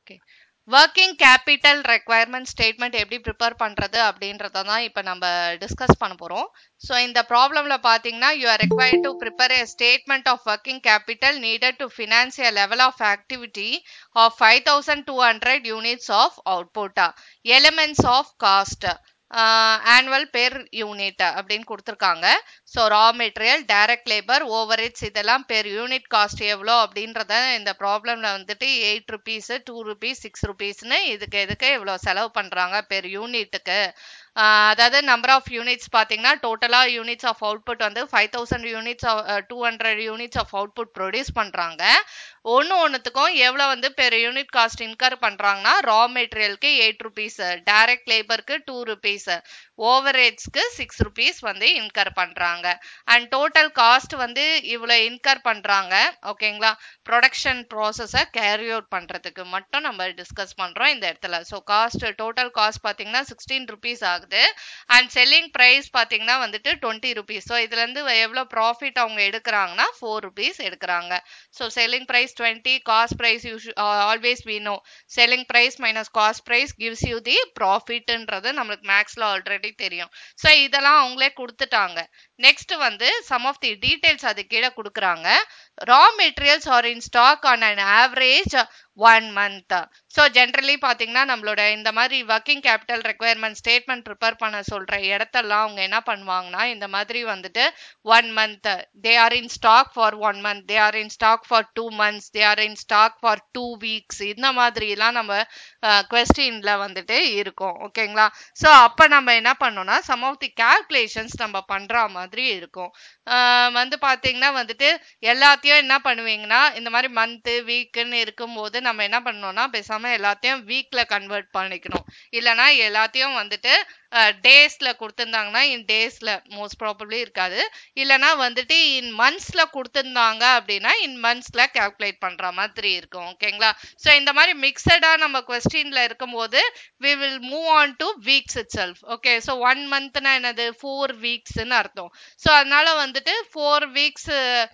okay working capital requirement statement எப்படி prepare பண்ணுறது அப்படின்றத தான் இப்போ நம்ம டிஸ்கஸ் பண்ண போகிறோம் ஸோ இந்த ப்ராப்ளமில் பார்த்தீங்கன்னா you are required to prepare a statement of working capital needed to finance a level of activity of five thousand two hundred units of output elements of cost annual per unit அப்படின்னு கொடுத்துருக்காங்க so raw material direct labour overheads இதெல்லாம் per unit cost எவ்வளோ அப்படின்றத இந்த ப்ராப்ளமில் வந்துட்டு eight rupees two rupees six ருபீஸ்னு இதுக்கு எதுக்கு இவ்வளோ செலவு பண்ணுறாங்க பெர் யூனிட்டுக்கு அதாவது நம்பர் ஆஃப் யூனிட்ஸ் பார்த்தீங்கன்னா டோட்டலாக யூனிட்ஸ் ஆஃப் அவுட்புட் வந்து five thousand units two hundred units of output produce பண்ணுறாங்க ஒன்று ஒன்றுத்துக்கும் எவ்வளோ வந்து பெர் யூனிட் காஸ்ட் இன்கர் பண்ணுறாங்கன்னா ரா மெட்டீரியலுக்கு எயிட் ருபீஸ் டைரக்ட் லேபருக்கு டூ ருபீஸ் ஓவர் ஹெட்ஸ்க்கு சிக்ஸ் ருபீஸ் வந்து இன்கர் பண்ணுறாங்க அண்ட் டோட்டல் காஸ்ட் வந்து இவ்வளோ இன்கர் பண்ணுறாங்க ஓகேங்களா ப்ரொடக்ஷன் ப்ராசஸை கேரி அவுட் பண்ணுறதுக்கு மட்டும் நம்ம டிஸ்கஸ் பண்ணுறோம் இந்த இடத்துல ஸோ காஸ்ட் டோட்டல் காஸ்ட் பார்த்தீங்கன்னா சிக்ஸ்டீன் ருபீஸ் ஆகுது அண்ட் செல்லிங் ப்ரைஸ் பார்த்தீங்கன்னா வந்துட்டு டுவெண்ட்டி ருபீஸ் ஸோ இதுலேருந்து எவ்வளோ ப்ராஃபிட் அவங்க எடுக்கிறாங்கன்னா ஃபோர் ருபீஸ் எடுக்கிறாங்க so selling price twenty cost price you always we know selling price minus cost price gives you the ப்ராஃபிட்ன்றது நம்மளுக்கு மேக்ஸில் ஆல்ரெடி தெரியும் ஸோ இதெல்லாம் அவங்களே கொடுத்துட்டாங்க நெக்ஸ்ட் வந்து சம் ஆஃப் தி டீடைல்ஸ் அது கீழே கொடுக்குறாங்க raw materials are in stock on an average one month so generally பார்த்தீங்கன்னா நம்மளோட இந்த மாதிரி working capital requirement statement prepare பண்ண சொல்கிற இடத்தெல்லாம் அவங்க என்ன பண்ணுவாங்கன்னா இந்த மாதிரி வந்துட்டு one month they are in stock for one month they are in stock for two months they are in stock for two weeks இந்த மாதிரிலாம் நம்ம கொஸ்டின்ல வந்துட்டு இருக்கும் ஓகேங்களா ஸோ அப்போ நம்ம என்ன பண்ணோம்னா சம் ஆஃப் தி கால்குலேஷன்ஸ் நம்ம பண்ணுற மாதிரி இருக்கும் வந்து பார்த்தீங்கன்னா வந்துட்டு எல்லாத்தையும் என்ன பண்ணுவீங்கன்னா இந்த மாதிரி மந்த்து வீக்குன்னு இருக்கும்போது நம்ம என்ன பண்ணோம்னா பேசாமல் எல்லாத்தையும் வீக்கில் கன்வெர்ட் பண்ணிக்கணும் இல்லைனா எல்லாத்தையும் வந்துட்டு டேஸில் கொடுத்துருந்தாங்கன்னா இன் டேஸில் மோஸ்ட் ப்ராபப்ளி இருக்காது இல்லைனா வந்துட்டு இன் மந்த்ஸில் கொடுத்துருந்தாங்க அப்படின்னா இன் மந்த்ஸில் கேல்குலேட் பண்ணுற மாதிரி இருக்கும் ஓகேங்களா ஸோ இந்த மாதிரி மிக்சடாக நம்ம கொஸ்டினில் இருக்கும்போது we will move on to weeks itself okay so one மந்த்னா என்னது ஃபோர் வீக்ஸ்ன்னு அர்த்தம் ஸோ அதனால வந்துட்டு four weeks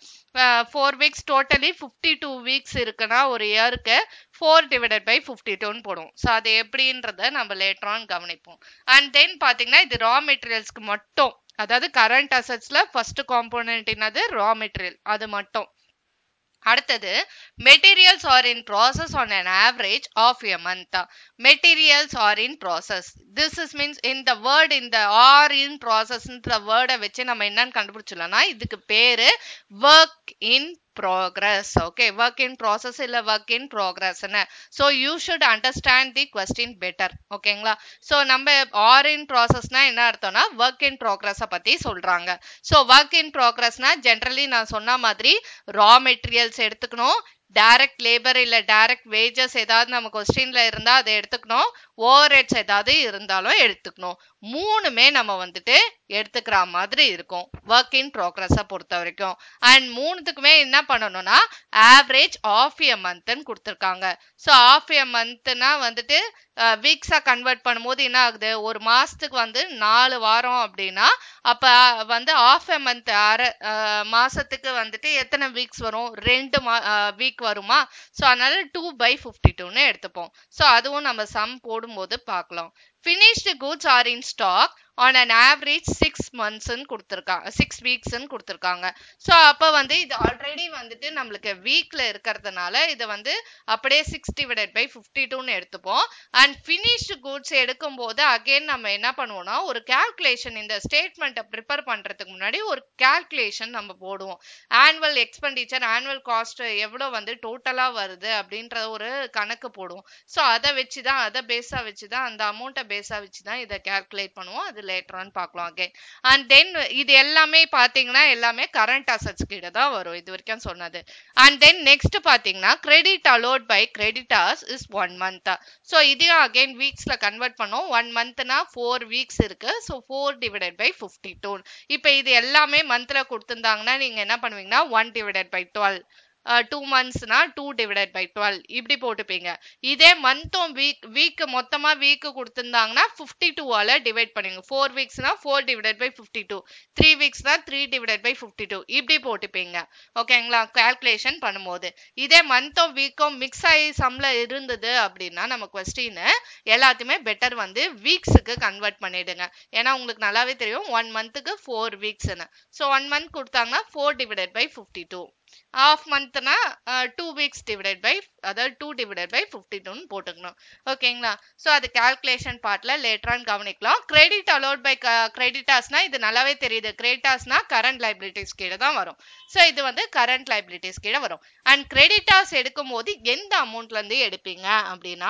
four weeks totally fifty two weeks இருக்குன்னா ஒரு இயருக்கு ஃபோர் டிவைடட் பை ஃபிஃப்டி டூன்னு போடும் ஸோ அது எப்படின்றத நம்ம லேட்டரான் கவனிப்போம் அண்ட் தென் பார்த்தீங்கன்னா இது ரா மெட்டீரியல்ஸ்க்கு மட்டும் அதாவது கரண்ட் அசட்ஸில் ஃபர்ஸ்ட் காம்போனன்ட் என்னது ரா மெட்டீரியல் அது மட்டும் அடுத்தது materials are in process on an average of a month materials are in process this is means இந்த வேர்ட் இந்த ஆர் இன் ப்ராசஸ்ன்ற வேர்டை வச்சு நம்ம என்னன்னு கண்டுபிடிச்சிடலாம்னா இதுக்கு பேரு work in progress okay work in process இல்லை ஒர்க் இன் ப்ராக்ரஸ்னு so you should understand the question better ஓகேங்களா ஸோ நம்ம ஆர் இன் ப்ராசஸ்னா என்ன அர்த்தம்னா ஒர்க் இன் ப்ராக்ரஸை பற்றி சொல்கிறாங்க ஸோ ஒர்க் இன் ப்ராக்ரஸ்னா ஜென்ரலி நான் சொன்ன மாதிரி ரா மெட்டீரியல்ஸ் எடுத்துக்கணும் டைரக்ட் லேபர் இல்லை டைரக்ட் வேஜஸ் ஏதாவது நம்ம கொஸ்டின்ல இருந்தால் அதை எடுத்துக்கணும் ஓவர் ஹெட்ஸ் ஏதாவது இருந்தாலும் எடுத்துக்கணும் மூணுமே நம்ம வந்துட்டு எடுத்துக்கிற மாதிரி இருக்கும் ஒர்க் இன் ப்ரோக்ரஸை பொறுத்த வரைக்கும் அண்ட் மூணுத்துக்குமே என்ன பண்ணணும்னா ஆவரேஜ் ஆஃப் எ மந்த்னு கொடுத்துருக்காங்க ஸோ ஆஃப் எ மந்த்னா வந்துட்டு வீக்ஸாக கன்வெர்ட் பண்ணும்போது என்ன ஆகுது ஒரு மாதத்துக்கு வந்து நாலு வாரம் அப்படின்னா அப்போ வந்து ஆஃப் எ மந்த் அரை மாதத்துக்கு வந்துட்டு எத்தனை வீக்ஸ் வரும் ரெண்டு மா வீக் வருமா ஸோ அதனால டூ பை ஃபிஃப்டி டூன்னு எடுத்துப்போம் ஸோ அதுவும் நம்ம சம் போடும்போது பார்க்கலாம் finished goods are in stock on an average six மந்த்ஸ்ன்னு கொடுத்துருக்காங்க சிக்ஸ் வீக்ஸ்ன்னு கொடுத்துருக்காங்க ஸோ அப்போ வந்து இது ஆல்ரெடி வந்துட்டு நம்மளுக்கு வீக்கில் இருக்கிறதுனால இதை வந்து அப்படியே சிக்ஸ் டிவைடட் பை ஃபிஃப்டி டூன்னு எடுத்துப்போம் அண்ட் ஃபினிஷ்டு குட்ஸ் எடுக்கும்போது அகெயின் நம்ம என்ன பண்ணுவோம்னா ஒரு கேல்குலேஷன் இந்த ஸ்டேட்மெண்ட்டை ப்ரிப்பேர் பண்ணுறதுக்கு முன்னாடி ஒரு கேல்குலேஷன் நம்ம போடுவோம் ஆனுவல் எக்ஸ்பெண்டிச்சர் ஆனுவல் காஸ்ட் எவ்வளோ வந்து டோட்டலாக வருது அப்படின்ற ஒரு கணக்கு போடுவோம் ஸோ அதை வச்சு தான் அதை பேஸாக வச்சு தான் அந்த அமௌண்ட்டை பேஸாக வச்சு தான் இதை கேல்குலேட் பண்ணுவோம் அது லேட்டரான்னு பார்க்கலாம் அகைன் அண்ட் தென் இது எல்லாமே பார்த்தீங்கன்னா எல்லாமே கரண்ட் அசட்ஸ் கீழே தான் வரும் இது வரைக்கும் சொன்னது அண்ட் தென் நெக்ஸ்ட் பார்த்தீங்கன்னா credit allowed by creditors is one month so இதையும் அகைன் வீக்ஸில் கன்வெர்ட் பண்ணோம் ஒன் மந்த்னா ஃபோர் வீக்ஸ் இருக்கு so four divided by fifty two இப்போ இது எல்லாமே மந்த்தில் கொடுத்துருந்தாங்கன்னா நீங்கள் என்ன பண்ணுவீங்கன்னா one divided by twelve two மந்த்ஸ்னா டூ டிவைடட் பை டுவெல் இப்படி போட்டுப்பீங்க இதே மந்த்தும் வீக் வீக் மொத்தமா வீக் கொடுத்துருந்தாங்கன்னா ஃபிஃப்டி டூவால டிவைட் பண்ணுங்க ஃபோர் வீக்ஸ்னா four divided by fifty two three வீக்ஸ்னா three divided by fifty two இப்படி போட்டுப்பீங்க ஓகேங்களா கால்குலேஷன் பண்ணும்போது இதே மந்த்தும் வீக்கும் மிக்ஸ் ஆகி சம்ல இருந்தது அப்படின்னா நம்ம கொஸ்டின் எல்லாத்தையுமே பெட்டர் வந்து வீக்ஸுக்கு கன்வெர்ட் பண்ணிடுங்க ஏன்னா உங்களுக்கு நல்லாவே தெரியும் ஒன் மந்த்துக்கு ஃபோர் வீக்ஸ்னு ஸோ ஒன் மந்த் கொடுத்தாங்கன்னா four divided by fifty two half மந்த்னா டூ வீக்ஸ் டிவைடட் பை அதாவது டூ டிவைடட் பை ஃபிஃப்டி டூன்னு போட்டுக்கணும் ஓகேங்களா ஸோ அது கால்குலேஷன் பார்ட்ல லேட்டரான் கவனிக்கலாம் கிரெடிட் அலோட் பை கிரெடிட்டாஸ்னா இது நல்லாவே தெரியுது கிரெடிட்டாஸ்னா கரண்ட் லைபிலிட்டிஸ் கீழே தான் வரும் ஸோ இது வந்து கரண்ட் லைபிலிட்டிஸ் கீழே வரும் அண்ட் கிரெடிட்டாஸ் எடுக்கும் போது எந்த அமௌண்ட்ல இருந்து எடுப்பீங்க அப்படின்னா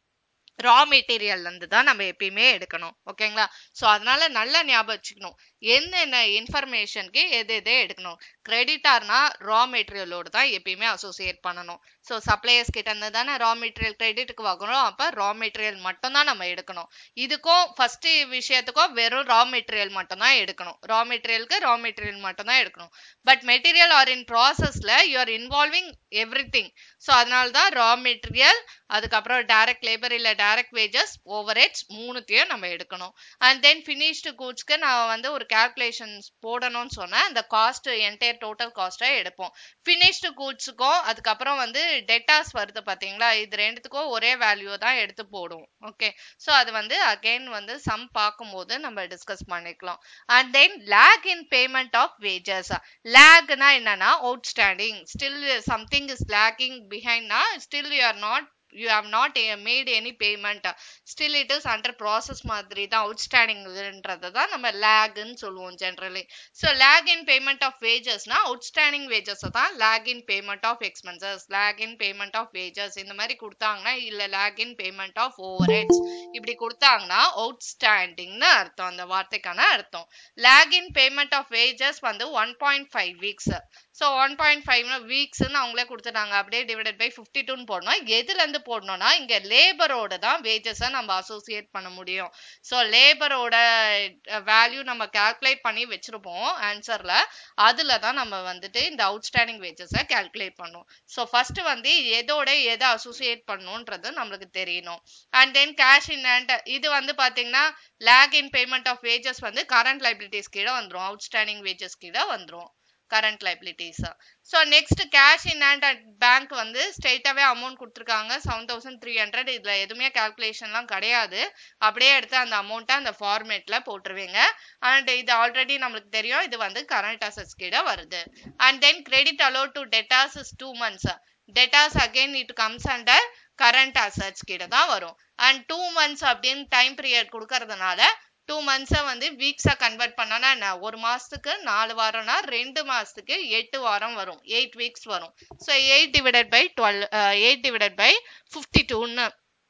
ரா மெட்டீரியல்ல இருந்து தான் நம்ம எப்பயுமே எடுக்கணும் ஓகேங்களா ஸோ அதனால நல்லா ஞாபகம் வச்சுக்கணும் என்னென்ன இன்ஃபர்மேஷனுக்கு எது எது எடுக்கணும் கிரெடிட்டார்னா ரா மெட்டீரியலோடு தான் எப்பயுமே அசோசியேட் பண்ணணும் ஸோ சப்ளையர்ஸ் கிட்ட இருந்து தானே ரா மெட்டீரியல் கிரெடிட்டுக்கு வாங்குறோம் அப்போ ரா மெட்டீரியல் மட்டும் தான் நம்ம எடுக்கணும் இதுக்கும் ஃபர்ஸ்ட் விஷயத்துக்கும் வெறும் ரா மெட்டீரியல் மட்டும் தான் எடுக்கணும் ரா மெட்டீரியலுக்கு ரா மெட்டீரியல் மட்டும் தான் எடுக்கணும் பட் மெட்டீரியல் ஆர் இன் ப்ராசஸ்ல you are involving everything so அதனால தான் ரா மெட்டீரியல் அதுக்கப்புறம் டைரக்ட் லேபர் இல்லை டைரக்ட் வேஜஸ் ஓவர் ஹெட்ஸ் மூணுத்தையும் நம்ம எடுக்கணும் அண்ட் தென் ஃபினிஷ்டு கூட்ஸ்க்கு நான் வந்து ஒரு கால்குலேஷன்ஸ் போடணும்னு சொன்னேன் அந்த காஸ்ட் என்டையர் டோட்டல் காஸ்ட்டை எடுப்போம் ஃபினிஷ்டு கூட்ஸுக்கும் அதுக்கப்புறம் வந்து டெட்டாஸ் வருது பார்த்தீங்களா இது ரெண்டுத்துக்கும் ஒரே வேல்யூ தான் எடுத்து போடுவோம் ஓகே ஸோ அது வந்து அகெயின் வந்து சம் பார்க்கும்போது நம்ம டிஸ்கஸ் பண்ணிக்கலாம் and then lag in payment of wages லேக்னா என்னன்னா outstanding still something is lagging பிஹைண்ட்னா still you are not you have not made any payment still it is under process மாதிரி தான் அவுட்ஸ்டாண்டிங்ன்றதை தான் நம்ம லேக்னு சொல்லுவோம் generally so lag in payment of வேஜஸ்னா அவுட்ஸ்டாண்டிங் வேஜஸை தான் lag in payment of expenses lag in payment of wages இந்த மாதிரி கொடுத்தாங்கன்னா இல்லை lag in payment of over overheads இப்படி கொடுத்தாங்கன்னா அவுட்ஸ்டாண்டிங்னு அர்த்தம் அந்த வார்த்தைக்கான அர்த்தம் lag in payment of wages வந்து one point five weeks so one point five வீக்ஸ்ன்னு அவங்களே கொடுத்துட்டாங்க அப்படியே டிவைடட் பை ஃபிஃப்டி டூன்னு போடணும் எதுலேருந்து போடணும்னா இங்கே லேபரோட தான் வேஜஸை நம்ம அசோசியேட் பண்ண முடியும் ஸோ லேபரோட வேல்யூ நம்ம கால்குலேட் பண்ணி வச்சிருப்போம் ஆன்சரில் அதில் தான் நம்ம வந்துட்டு இந்த அவுட்ஸ்டாண்டிங் வேஜஸை கால்குலேட் பண்ணுவோம் ஸோ ஃபர்ஸ்ட் வந்து எதோட எதை அசோசியேட் பண்ணணுன்றது நம்மளுக்கு தெரியணும் and then cash in hand இது வந்து பார்த்தீங்கன்னா lag in payment of wages வந்து கரண்ட் லைபிலிட்டிஸ் கீழே வந்துடும் அவுட்ஸ்டாண்டிங் வேஜஸ் கீழே வந்துடும் current liabilities so next cash in hand at bank வந்து ஸ்ட்ரெயிட்டாகவே அமௌண்ட் கொடுத்துருக்காங்க செவன் தௌசண்ட் த்ரீ ஹண்ட்ரட் இதில் எதுவுமே கால்குலேஷன்லாம் கிடையாது அப்படியே எடுத்து அந்த அமௌண்ட்டை அந்த ஃபார்மேட்டில் போட்டுருவீங்க அண்ட் இது ஆல்ரெடி நம்மளுக்கு தெரியும் இது வந்து கரண்ட் அசட்ஸ் கீழே வருது and then credit allow to debtors is two months debtors again it comes under current assets கீழே தான் வரும் அண்ட் டூ மந்த்ஸ் அப்படின்னு டைம் பீரியட் கொடுக்கறதுனால டூ மந்த்ஸை வந்து வீக்ஸாக கன்வெர்ட் பண்ணோன்னா என்ன ஒரு மாதத்துக்கு நாலு வாரம்னா ரெண்டு மாதத்துக்கு எட்டு வாரம் வரும் எயிட் வீக்ஸ் வரும் so eight divided by twelve eight divided by fifty டூன்னு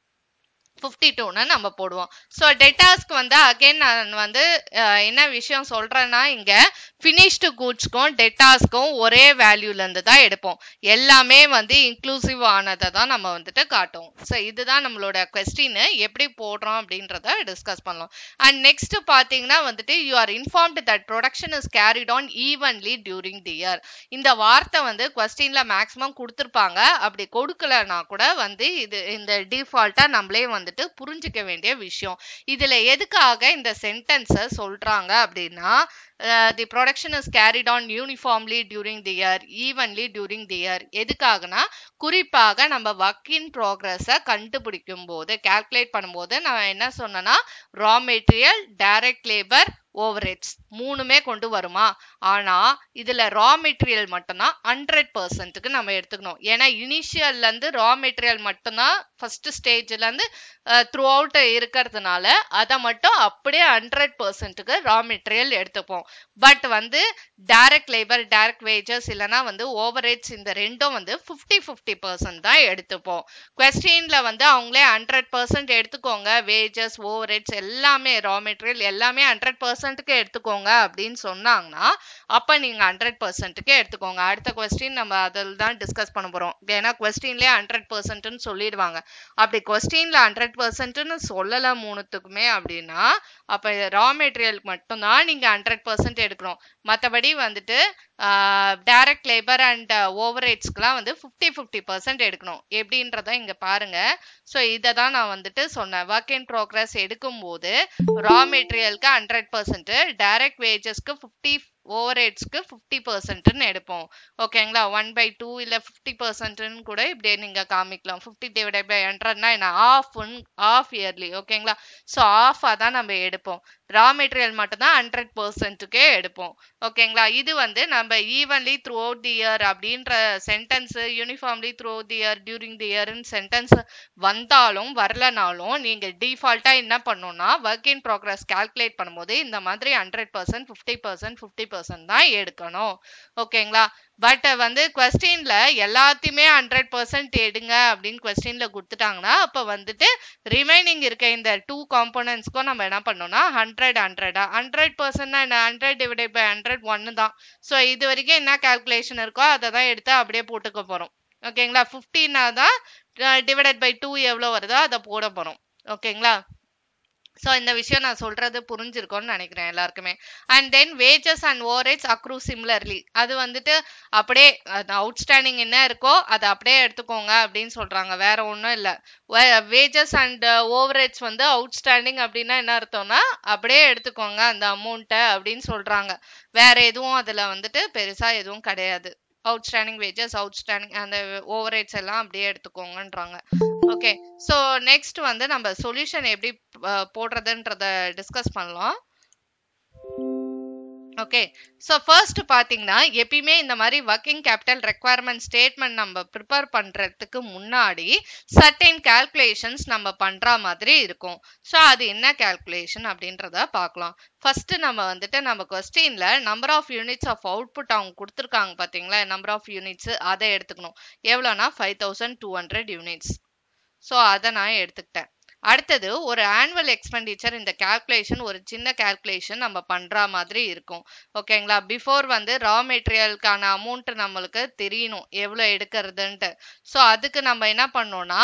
ஃபிஃப்டி டூன்னு நம்ம போடுவோம் ஸோ டெட்டாஸ்க்கு வந்து அகைன் நான் வந்து என்ன விஷயம் சொல்கிறேன்னா இங்கே ஃபினிஷ்டு கூட்ஸ்க்கும் டெட்டாஸ்க்கும் ஒரே வேல்யூலேருந்து தான் எடுப்போம் எல்லாமே வந்து இன்க்ளூசிவ் ஆனதை தான் நம்ம வந்துட்டு காட்டுவோம் ஸோ இதுதான் நம்மளோட கொஸ்டின் எப்படி போடுறோம் அப்படின்றத டிஸ்கஸ் பண்ணலாம் அண்ட் நெக்ஸ்ட் பார்த்தீங்கன்னா வந்துட்டு you are informed that production is carried on evenly during the year இந்த வார்த்தை வந்து கொஸ்டினில் மேக்ஸிமம் கொடுத்துருப்பாங்க அப்படி கொடுக்கலனா கூட வந்து இது இந்த டிஃபால்ட்டாக நம்மளே வந்துட்டு புரிஞ்சுக்க வேண்டிய விஷயம் இதில் எதுக்காக இந்த சென்டென்ஸை சொல்கிறாங்க அப்படின்னா the production is carried on uniformly during the year evenly during the year எதுக்காகனா குறிப்பாக நம்ம ஒர்க் இன் ப்ராக்ரஸை கண்டுபிடிக்கும் போது கால்குலேட் பண்ணும்போது நான் என்ன சொன்னேன்னா raw material direct labour overheads மூணுமே கொண்டு வருமா ஆனா இதுல ரா மெட்டீரியல் மட்டும்தான் ஹண்ட்ரட் பர்சன்ட்டுக்கு நம்ம எடுத்துக்கணும் ஏன்னா இனிஷியல்ல இருந்து ரா மெட்டீரியல் மட்டும்தான் ஃபர்ஸ்ட் ஸ்டேஜ்ல இருந்து த்ரூ அவுட் இருக்கிறதுனால அதை மட்டும் அப்படியே ஹண்ட்ரட் பர்சன்ட்டுக்கு ரா மெட்டீரியல் எடுத்துப்போம் பட் வந்து டைரக்ட் லேபர் டைரக்ட் வேஜஸ் இல்லைன்னா வந்து ஓவர் ஹெட்ஸ் இந்த ரெண்டும் வந்து ஃபிஃப்டி ஃபிஃப்டி பர்சன்ட் தான் எடுத்துப்போம் கொஸ்டின்ல வந்து அவங்களே ஹண்ட்ரட் பர்சன்ட் எடுத்துக்கோங்க வேஜஸ் ஓவர் ஹெட்ஸ் எல்லாமே ரா மெட்டீரியல் எல்லாமே ஹண்ட்ரட் பர்சன்ட் பர்சன்ட்டுக்கு எடுத்துக்கோங்க அப்படின்னு சொன்னாங்கன்னா அப்போ நீங்கள் ஹண்ட்ரட் பர்சன்ட்டுக்கு எடுத்துக்கோங்க அடுத்த கொஸ்டின் நம்ம அதில் தான் டிஸ்கஸ் பண்ண போகிறோம் ஏன்னா கொஸ்டின்லேயே ஹண்ட்ரட் பர்சன்ட்னு சொல்லிடுவாங்க அப்படி கொஸ்டினில் ஹண்ட்ரட் பர்சன்ட்னு சொல்லலை மூணுத்துக்குமே அப்படின்னா அப்போ ரா மெட்டீரியலுக்கு மட்டும்தான் நீங்கள் ஹண்ட்ரட் பர்சன்ட் எடுக்கணும் மற்றபடி வந்துட்டு டைரக்ட் லேபர் அண்ட் ஓவர் ஹெட்ஸ்க்குலாம் வந்து ஃபிஃப்டி ஃபிஃப்டி பர்சன்ட் எடுக்கணும் எப்படின்றத இங்கே பாருங்க ஸோ இதை தான் நான் வந்துட்டு சொன்னேன் ஒர்க் இன் ப்ரோக்ரஸ் எடுக்கும்போது ரா மெட்டீரியலுக்கு ஹண்ட்ரட் பர்சன்ட் டைரக்ட் வேஜஸ்க்கு ஃபிஃப்டி ஓவர் ஹெட்ஸ்க்கு ஃபிஃப்டி பர்சன்ட்னு எடுப்போம் ஓகேங்களா ஒன் பை டூ இல்லை ஃபிஃப்டி பர்சன்ட்னு கூட இப்படியே நீங்கள் காமிக்கலாம் ஃபிஃப்டி டிவைட் பை ஹண்ட்ரட்னா என்ன ஆஃப் ஆஃப் இயர்லி ஓகேங்களா ஸோ ஆஃபாக தான் நம்ம எடுப்போம் ரா மெட்டீரியல் மட்டும்தான் ஹண்ட்ரட் பர்சன்ட்டுக்கே எடுப்போம் ஓகேங்களா இது வந்து நம்ம evenly throughout the year அப்படின்ற sentence uniformly throughout the year during the இயர்னு சென்டென்ஸ் வந்தாலும் வரலனாலும் நீங்கள் டிஃபால்ட்டாக என்ன பண்ணணும்னா ஒர்க் இன் ப்ரோக்ரஸ் கால்குலேட் பண்ணும்போது இந்த மாதிரி hundred percent fifty percent fifty percent தான் எடுக்கணும் ஓகேங்களா பட் வந்து கொஸ்டின்ல எல்லாத்தையுமே ஹண்ட்ரட் பர்சன்ட் எடுங்க அப்படின்னு கொஸ்டின்ல கொடுத்துட்டாங்கன்னா அப்போ வந்துட்டு ரிமைனிங் இருக்க இந்த டூ காம்போனன்ட்ஸ்க்கும் நம்ம என்ன பண்ணோம்னா ஹண்ட்ரட் ஹண்ட்ரடா ஹண்ட்ரட் பர்சன்ட்னா என்ன ஹண்ட்ரட் டிவைட் பை ஹண்ட்ரட் ஒன்று தான் ஸோ இது வரைக்கும் என்ன கால்குலேஷன் இருக்கோ அதை தான் எடுத்து அப்படியே போட்டுக்க போகிறோம் ஓகேங்களா ஃபிஃப்டின்னா தான் டிவைடட் பை டூ எவ்வளோ வருதோ அதை போட போகிறோம் ஓகேங்களா ஸோ இந்த விஷயம் நான் சொல்றது புரிஞ்சிருக்கோன்னு நினைக்கிறேன் எல்லாருக்குமே and then wages and overheads accrue similarly அது வந்துட்டு அப்படியே அவுட்ஸ்டாண்டிங் என்ன இருக்கோ அதை அப்படியே எடுத்துக்கோங்க அப்படின்னு சொல்றாங்க வேற ஒன்றும் இல்லை வேஜஸ் அண்ட் ஓவரேஜ் வந்து அவுட்ஸ்டாண்டிங் அப்படின்னா என்ன அர்த்தம்னா அப்படியே எடுத்துக்கோங்க அந்த அமௌண்ட்டை அப்படின்னு சொல்றாங்க வேற எதுவும் அதில் வந்துட்டு பெருசா எதுவும் கிடையாது அவுட்ஸ்டாண்டிங் வேஜஸ் அவுட்ஸ்டாண்டிங் அந்த ஓவரேட்ஸ் எல்லாம் அப்படியே எடுத்துக்கோங்கன்றாங்க ஓகே ஸோ நெக்ஸ்ட் வந்து நம்ம சொல்யூஷன் எப்படி போடுறதுன்றத டிஸ்கஸ் பண்ணலாம் ஓகே ஸோ ஃபர்ஸ்ட் பார்த்தீங்கன்னா எப்பயுமே இந்த மாதிரி ஒர்க்கிங் கேபிட்டல் ரெக்குவயர்மெண்ட் ஸ்டேட்மெண்ட் நம்ம ப்ரிப்பேர் பண்ணுறதுக்கு முன்னாடி சர்டைன் கால்குலேஷன்ஸ் நம்ம பண்ணுற மாதிரி இருக்கும் ஸோ அது என்ன கால்குலேஷன் அப்படின்றத பார்க்கலாம் ஃபர்ஸ்ட் நம்ம வந்துட்டு நம்ம கொஸ்டின்ல number of units of output அவங்க கொடுத்துருக்காங்க பார்த்தீங்களா நம்பர் ஆஃப் யூனிட்ஸ் அதை எடுத்துக்கணும் எவ்வளோனா five thousand two hundred units so அதை நான் எடுத்துக்கிட்டேன் அடுத்தது ஒரு ஆனுவல் எக்ஸ்பெண்டிச்சர் இந்த கால்குலேஷன் ஒரு சின்ன கால்குலேஷன் நம்ம பண்ற மாதிரி இருக்கும் ஓகேங்களா பிஃபோர் வந்து ரா மெட்டீரியலுக்கான அமௌண்ட் நம்மளுக்கு தெரியணும் எவ்வளோ எடுக்கிறதுன்ட்டு ஸோ அதுக்கு நம்ம என்ன பண்ணோம்னா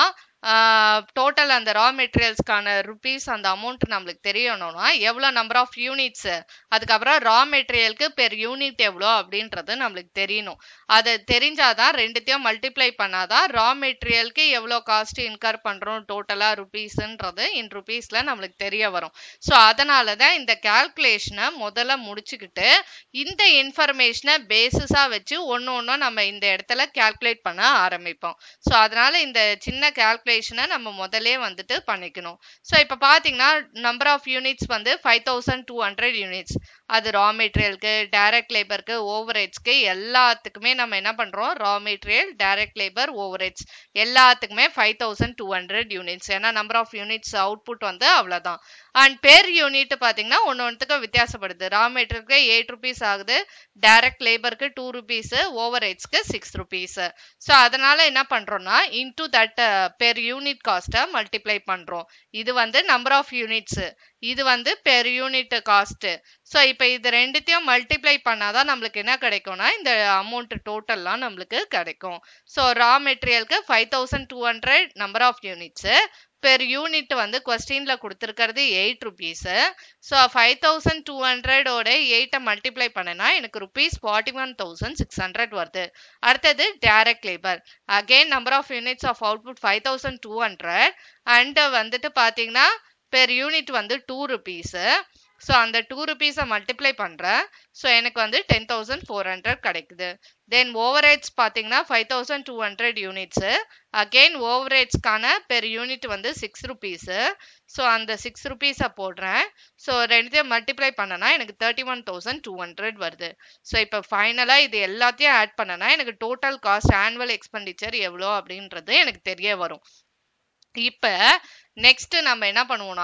டோட்டல் அந்த ரா மெட்டீரியல்ஸ்க்கான ருபீஸ் அந்த அமௌண்ட் நம்மளுக்கு தெரியணும்னா எவ்வளோ நம்பர் ஆஃப் யூனிட்ஸ் அதுக்கப்புறம் ரா மெட்டீரியலுக்கு பெர் யூனிட் எவ்வளோ அப்படின்றது நம்மளுக்கு தெரியணும் அது தெரிஞ்சாதான் ரெண்டுத்தையும் மல்டிப்ளை பண்ணாதான் ரா மெட்டீரியலுக்கு எவ்வளோ காஸ்ட் இன்கர் பண்ணுறோம் டோட்டலாக ருபீஸ்ன்றது இன் ருபீஸில் நம்மளுக்கு தெரிய வரும் ஸோ அதனால தான் இந்த கால்குலேஷனை முதல்ல முடிச்சுக்கிட்டு இந்த இன்ஃபர்மேஷனை பேசிஸாக வச்சு ஒன்று ஒன்றும் நம்ம இந்த இடத்துல கால்குலேட் பண்ண ஆரம்பிப்போம் ஸோ அதனால இந்த சின்ன கால்குலேஷனை நம்ம முதல்ல வந்துட்டு பண்ணிக்கணும் ஸோ இப்போ பார்த்தீங்கன்னா நம்பர் ஆஃப் யூனிட்ஸ் வந்து five thousand two hundred units அது ரா மெட்டீரியலுக்கு டைரக்ட் லேபருக்கு ஓவர் ஹெட்ஸ்க்கு எல்லாத்துக்குமே நம்ம என்ன பண்ணுறோம் raw material direct labour overheads எல்லாத்துக்குமே five thousand two hundred units ஏன்னா நம்பர் ஆஃப் யூனிட்ஸ் அவுட்புட் வந்து அவ்வளோதான் அண்ட் பேர் யூனிட் பார்த்தீங்கன்னா ஒன்று ஒன்றுத்துக்கு வித்தியாசப்படுது ரா மெட்டீரியலுக்கு எயிட் ருபீஸ் ஆகுது டைரக்ட் லேபருக்கு டூ ருபீஸு ஓவர் ஹெட்ஸ்க்கு சிக்ஸ் ருபீஸு ஸோ அதனால என்ன பண்ணுறோம்னா இன்டூ தட் பெர் யூனிட் காஸ்ட்டை மல்டிப்ளை பண்ணுறோம் இது வந்து நம்பர் ஆஃப் யூனிட்ஸு இது வந்து பெர் யூனிட் காஸ்ட் ஸோ இப்போ இது ரெண்டுத்தையும் மல்டிப்ளை பண்ணாதான் நம்மளுக்கு என்ன கிடைக்கும்னா இந்த அமௌண்ட் டோட்டல்லாம் நம்மளுக்கு கிடைக்கும் ஸோ ரா மெட்டீரியலுக்கு five thousand two hundred number of units per unit வந்து கொஸ்டின்ல கொடுத்துருக்கிறது eight rupees so five thousand two ஹண்ட்ரடோட எயிட்டை மல்டிப்ளை பண்ணனா எனக்கு rupees forty one thousand six hundred வருது அடுத்தது direct labour again number of units of output five thousand two hundred and வந்துட்டு பார்த்தீங்கன்னா பெர் யூனிட் வந்து டூ ருபீஸு ஸோ அந்த டூ ருபீஸை மல்டிப்ளை பண்ணுறேன் ஸோ எனக்கு வந்து டென் தௌசண்ட் ஃபோர் ஹண்ட்ரட் கிடைக்குது தென் ஓவரேஜ் பார்த்தீங்கன்னா five thousand two hundred units again ஓவரேஜ்க்கான பெர் யூனிட் வந்து சிக்ஸ் ருபீஸு ஸோ அந்த சிக்ஸ் ருபீஸை போடுறேன் ஸோ ரெண்டுத்தையும் மல்டிப்ளை பண்ணனா எனக்கு thirty one thousand two hundred வருது ஸோ இப்போ ஃபைனலாக இது எல்லாத்தையும் ஆட் பண்ணனா எனக்கு டோட்டல் காஸ்ட் ஆனுவல் எக்ஸ்பெண்டிச்சர் எவ்வளோ அப்படின்றது எனக்கு தெரிய வரும் இப்போ நெக்ஸ்ட் நம்ம என்ன பண்ணுவோம்னா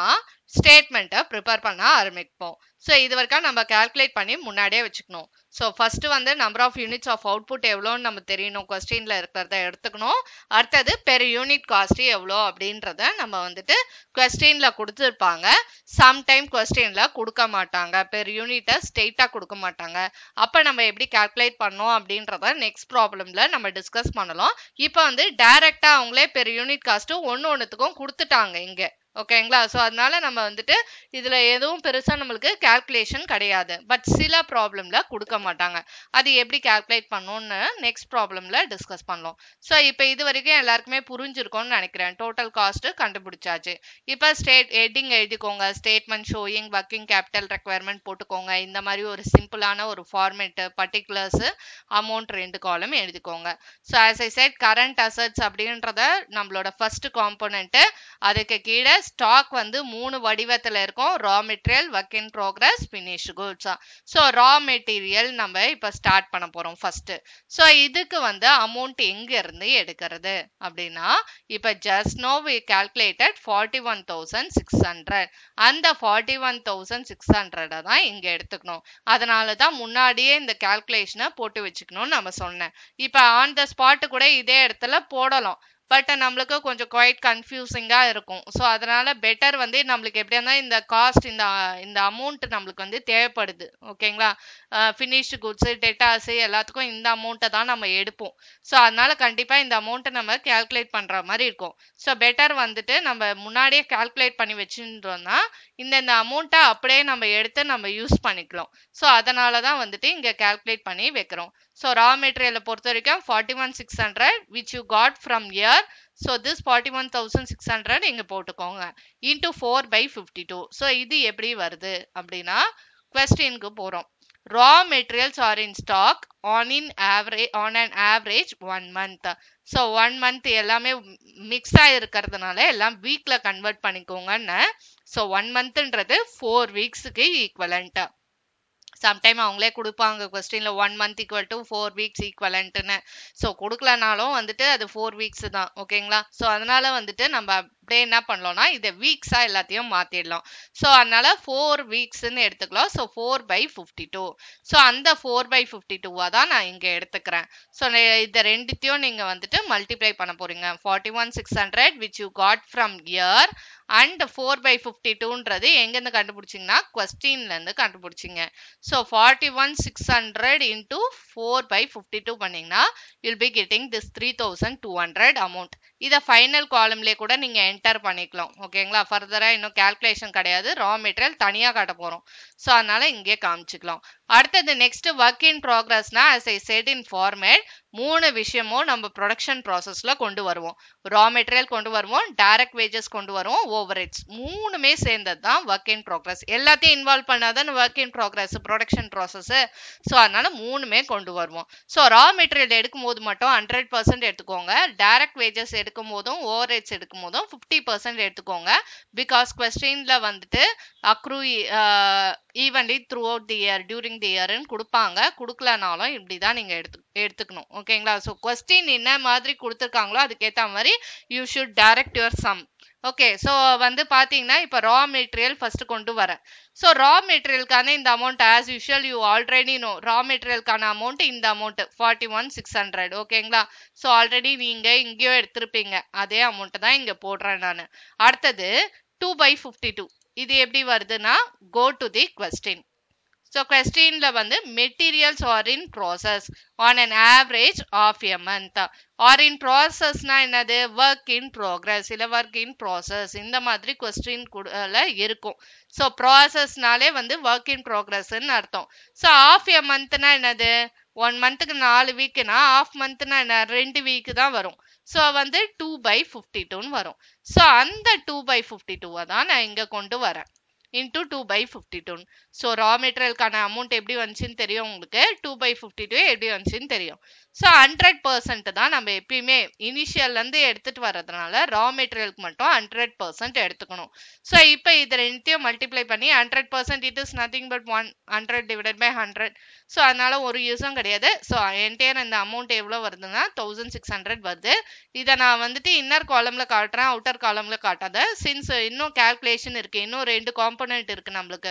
ஸ்டேட்மெண்ட்டை ப்ரிப்பேர் பண்ண ஆரம்பிப்போம் ஸோ இது வரைக்கும் நம்ம கால்குலேட் பண்ணி முன்னாடியே வச்சுக்கணும் ஸோ ஃபர்ஸ்ட் வந்து number of units of output எவ்வளோன்னு நம்ம தெரியணும் கொஸ்டின்ல இருக்கிறத எடுத்துக்கணும் அடுத்தது பெர் யூனிட் காஸ்ட் எவ்வளோ அப்படின்றத நம்ம வந்துட்டு கொஸ்டின்ல கொடுத்துருப்பாங்க சம்டைம் கொஸ்டின்ல கொடுக்க மாட்டாங்க பெர் யூனிட்டை ஸ்ட்ரெயிட்டாக கொடுக்க மாட்டாங்க அப்போ நம்ம எப்படி கால்குலேட் பண்ணோம் அப்படின்றத நெக்ஸ்ட் ப்ராப்ளம்ல நம்ம டிஸ்கஸ் பண்ணலாம் இப்போ வந்து டைரக்டா அவங்களே பெர் யூனிட் காஸ்ட் ஒன்று ஒன்றுத்துக்கும் கொடுத்துட்டாங்க இங்கே ஓகேங்களா ஸோ அதனால நம்ம வந்துட்டு இதுல எதுவும் பெருசா நம்மளுக்கு கால்குலேஷன் கிடையாது பட் சில ப்ராப்ளம்ல கொடுக்க மாட்டாங்க அது எப்படி கால்குலேட் பண்ணணும்னு நெக்ஸ்ட் ப்ராப்ளம்ல டிஸ்கஸ் பண்ணலாம் ஸோ இப்போ இது வரைக்கும் எல்லாருக்குமே புரிஞ்சிருக்கும்னு நினைக்கிறேன் டோட்டல் காஸ்ட் கண்டுபிடிச்சாச்சு இப்போ ஸ்டேட் ஹெட்டிங் எழுதிக்கோங்க statement showing working capital requirement போட்டுக்கோங்க இந்த மாதிரி ஒரு சிம்பிளான ஒரு ஃபார்மேட் பர்டிகுலர்ஸ் அமௌண்ட் ரெண்டு காலம் எழுதிக்கோங்க so as I said current assets அப்படின்றத நம்மளோட ஃபர்ஸ்ட் காம்போனன்ட் அதுக்கு கீழே ஸ்டாக் வந்து மூணு வடிவத்தில் இருக்கும் raw material work in progress finish goods so raw material நம்ம இப்போ ஸ்டார்ட் பண்ண போகிறோம் ஃபர்ஸ்ட் ஸோ இதுக்கு வந்து அமௌண்ட் எங்க இருந்து எடுக்கிறது அப்படின்னா இப்போ just now we calculated forty one thousand six hundred அந்த ஃபார்ட்டி ஒன் தௌசண்ட் சிக்ஸ் ஹண்ட்ரடை தான் இங்கே எடுத்துக்கணும் அதனால தான் முன்னாடியே இந்த கால்குலேஷனை போட்டு வச்சுக்கணும்னு நம்ம சொன்னேன் இப்போ ஆன் த ஸ்பாட்டு கூட இதே இடத்துல போடலாம் பட் நம்மளுக்கு கொஞ்சம் குவைட் கன்ஃபியூசிங்காக இருக்கும் ஸோ அதனால பெட்டர் வந்து நம்மளுக்கு எப்படியா இருந்தால் இந்த காஸ்ட் இந்த இந்த அமௌண்ட் நம்மளுக்கு வந்து தேவைப்படுது ஓகேங்களா ஃபினிஷ்டு குட்ஸு டெட்டாஸு எல்லாத்துக்கும் இந்த அமௌண்ட்டை தான் நம்ம எடுப்போம் ஸோ அதனால கண்டிப்பாக இந்த அமௌண்ட்டை நம்ம கேல்குலேட் பண்ணுற மாதிரி இருக்கும் ஸோ பெட்டர் வந்துட்டு நம்ம முன்னாடியே கால்குலேட் பண்ணி வச்சுருந்தோம்னா இந்த இந்த அமௌண்ட்டை அப்படியே நம்ம எடுத்து நம்ம யூஸ் பண்ணிக்கலாம் ஸோ அதனால தான் வந்துட்டு இங்கே கால்குலேட் பண்ணி வைக்கிறோம் ஸோ ரா மெட்டீரியலை பொறுத்த வரைக்கும் forty one six hundred which you got from here so this forty one thousand six hundred இங்கே போட்டுக்கோங்க into four by fifty two so இது எப்படி வருது அப்படின்னா கொஸ்டினுக்கு போகிறோம் raw materials are in stock on in average on an average one month so one month எல்லாமே mix ஆகிருக்கிறதுனால எல்லாம் வீக்கில் கன்வெர்ட் பண்ணிக்கோங்கன்னு ஸோ ஒன் மந்த்ன்றது ஃபோர் வீக்ஸுக்கு ஈக்குவலண்ட்டு சம்டைம் அவங்களே கொடுப்பாங்க கொஸ்டின்ல one month equal to four weeks ஈக்குவலன்ட்டுன்னு ஸோ கொடுக்கலனாலும் வந்துட்டு அது ஃபோர் வீக்ஸ் தான் ஓகேங்களா ஸோ அதனால வந்துட்டு நம்ம அப்படியே என்ன பண்ணலாம்னா இதை வீக்ஸாக எல்லாத்தையும் மாற்றிடலாம் ஸோ அதனால ஃபோர் வீக்ஸ்ன்னு எடுத்துக்கலாம் so four by fifty two so அந்த ஃபோர் பை ஃபிஃப்டி டூவாக தான் நான் இங்கே எடுத்துக்கிறேன் ஸோ இதை ரெண்டுத்தையும் நீங்கள் வந்துட்டு மல்டிப்ளை பண்ண போறீங்க forty one six hundred which you got from here and four by fifty டூன்றது எங்கேருந்து கண்டுபிடிச்சிங்கன்னா கொஸ்டின்லேருந்து கண்டுபிடிச்சிங்க so forty one six hundred into four by fifty two பண்ணிங்கன்னா you'll be getting this three thousand two hundred amount இதை final காலம்லேயே கூட நீங்கள் என்டர் பண்ணிக்கலாம் ஓகேங்களா ஃபர்தராக இன்னும் கேல்குலேஷன் கிடையாது ரா மெட்டீரியல் தனியாக காட்ட போகிறோம் ஸோ அதனால இங்கே காமிச்சிக்கலாம் அடுத்தது நெக்ஸ்ட் ஒர்க் இன் ப்ராக்ரஸ்னா as I said in format மூணு விஷயமும் நம்ம ப்ரொடக்ஷன் ப்ராசஸ்ல கொண்டு வருவோம் ரா மெட்டீரியல் கொண்டு வருவோம் டைரக்ட் வேஜஸ் கொண்டு வருவோம் ஓவர் ஹெட்ஸ் மூணுமே சேர்ந்தது தான் ஒர்க் இன் ப்ராக்ரஸ் எல்லாத்தையும் இன்வால்வ் பண்ணாதான் work in progress production process so அதனால மூணுமே கொண்டு வருவோம் ஸோ ரா மெட்டீரியல் எடுக்கும் போது மட்டும் ஹண்ட்ரட் பர்சன்ட் எடுத்துக்கோங்க டைரக்ட் வேஜஸ் எடுக்கும் போதும் ஓவர் ஹெட்ஸ் எடுக்கும் போதும் ஃபிஃப்டி பர்சன்ட் எடுத்துக்கோங்க பிகாஸ் கொஸ்டின்ல வந்துட்டு accrue evenly throughout the year during the இயர்னு கொடுப்பாங்க கொடுக்கலனாலும் இப்படி தான் நீங்கள் எடுத்து எடுத்துக்கணும் ஓகேங்களா ஸோ கொஸ்டின் என்ன மாதிரி கொடுத்துருக்காங்களோ அதுக்கேற்ற மாதிரி you should direct your sum okay so வந்து பார்த்தீங்கன்னா இப்போ ரா மெட்டீரியல் ஃபர்ஸ்ட் கொண்டு வரேன் ஸோ ரா மெட்டீரியலுக்கான இந்த amount as usual you already know raw மெட்டீரியலுக்கான அமௌண்ட் இந்த அமௌண்ட் ஃபார்ட்டி ஒன் சிக்ஸ் ஹண்ட்ரட் ஓகேங்களா ஸோ ஆல்ரெடி நீங்கள் இங்கேயோ எடுத்திருப்பீங்க அதே அமௌண்ட்டை தான் இங்கே போடுறேன் நான் அடுத்தது டூ பை ஃபிஃப்டி டூ இது எப்படி வருதுன்னா go to the question so கொஸ்டின்ல வந்து materials are in process on an average of a month are in ப்ராசஸ்னா என்னது ஒர்க் இன் ப்ரோக்ரஸ் இல்லை ஒர்க் இன் ப்ராசஸ் இந்த மாதிரி கொஸ்டின் இருக்கும் ஸோ ப்ராசஸ்னாலே வந்து ஒர்க் இன் ப்ரோக்ரஸ்ன்னு அர்த்தம் ஸோ ஆஃப் எ மந்த்னா என்னது ஒன் மந்த்துக்கு நாலு வீக்குனா ஆஃப் மந்த்னா என்ன ரெண்டு வீக்கு தான் வரும் ஸோ வந்து டூ பை ஃபிஃப்டி டூன்னு வரும் ஸோ அந்த டூ பை ஃபிஃப்டி டூவை தான் நான் இங்கே கொண்டு வரேன் into two by fifty two so raw மெட்டீரியலுக்கான அமௌண்ட் எப்படி வந்துச்சுன்னு தெரியும் உங்களுக்கு டூ பை ஃபிஃப்டி டூ எப்படி வந்துச்சுன்னு தெரியும் ஸோ ஹண்ட்ரட் பர்சன்ட் தான் நம்ம எப்பயுமே இனிஷியல்லேருந்து எடுத்துகிட்டு வர்றதுனால ரா மெட்டீரியலுக்கு மட்டும் ஹண்ட்ரட் பர்சன்ட் எடுத்துக்கணும் ஸோ இப்போ இது ரெண்டுத்தையும் மல்டிப்ளை பண்ணி hundred percent it is nothing but one hundred divided by hundred so அதனால ஒரு யூஸும் கிடையாது ஸோ என்டையர் இந்த அமௌண்ட் எவ்வளோ வருதுன்னா தௌசண்ட் சிக்ஸ் ஹண்ட்ரட் வருது இதை நான் வந்துட்டு இன்னர் காலமில் காட்டுறேன் அவுட்டர் காலமில் காட்டாத சின்ஸ் இன்னும் கால்குலேஷன் இருக்குது இன்னும் ரெண்டு காம்பனண்ட் இருக்குது நம்மளுக்கு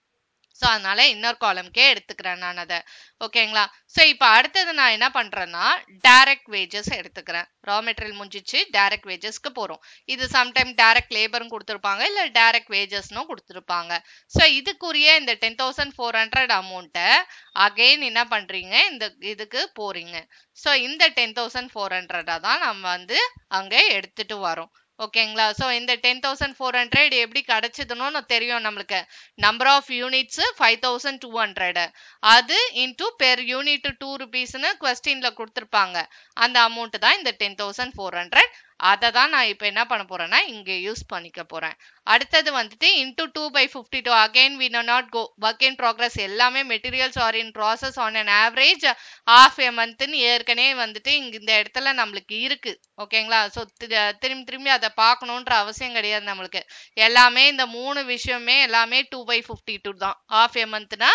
ஸோ அதனால இன்னொரு காலம்க்கே எடுத்துக்கிறேன் நான் அதை ஓகேங்களா ஸோ இப்போ அடுத்தது நான் என்ன பண்ணுறேன்னா டைரக்ட் வேஜஸ் எடுத்துக்கிறேன் ரா மெட்டீரியல் முடிஞ்சிச்சு டைரக்ட் வேஜஸ்க்கு போகிறோம் இது சம்டைம் டைரக்ட் லேபரும் கொடுத்துருப்பாங்க இல்லை டைரக்ட் வேஜஸ்னும் கொடுத்துருப்பாங்க ஸோ இதுக்குரிய இந்த டென் தௌசண்ட் ஃபோர் ஹண்ட்ரட் அமௌண்ட்டை அகெயின் என்ன பண்ணுறீங்க இந்த இதுக்கு போகிறீங்க ஸோ இந்த டென் தௌசண்ட் ஃபோர் ஹண்ட்ரடாக தான் நம்ம வந்து அங்கே எடுத்துகிட்டு வரோம் ஓகேங்களா ஸோ இந்த டென் தௌசண்ட் ஃபோர் ஹண்ட்ரட் எப்படி கிடைச்சதுன்னு தெரியும் நம்மளுக்கு number of units five thousand two hundred அது இன்டூ பெர் யூனிட் டூ ருபீஸ்னு கொஸ்டின்ல கொடுத்துருப்பாங்க அந்த அமௌண்ட் தான் இந்த டென் தௌசண்ட் ஃபோர் ஹண்ட்ரட் அதை தான் நான் இப்போ என்ன பண்ண போறேன்னா இங்கே யூஸ் பண்ணிக்க போறேன் அடுத்தது வந்துட்டு into two by fifty two again we know not go work in progress எல்லாமே materials are in process on an average of a மந்த்னு ஏற்கனவே வந்துட்டு இங்க இந்த இடத்துல நம்மளுக்கு இருக்கு ஓகேங்களா ஸோ திரும்பி திரும்பி அதை பார்க்கணுன்ற அவசியம் கிடையாது நம்மளுக்கு எல்லாமே இந்த மூணு விஷயமே எல்லாமே டூ பை ஃபிஃப்டி டூ தான் ஆஃப் எ மந்த்னா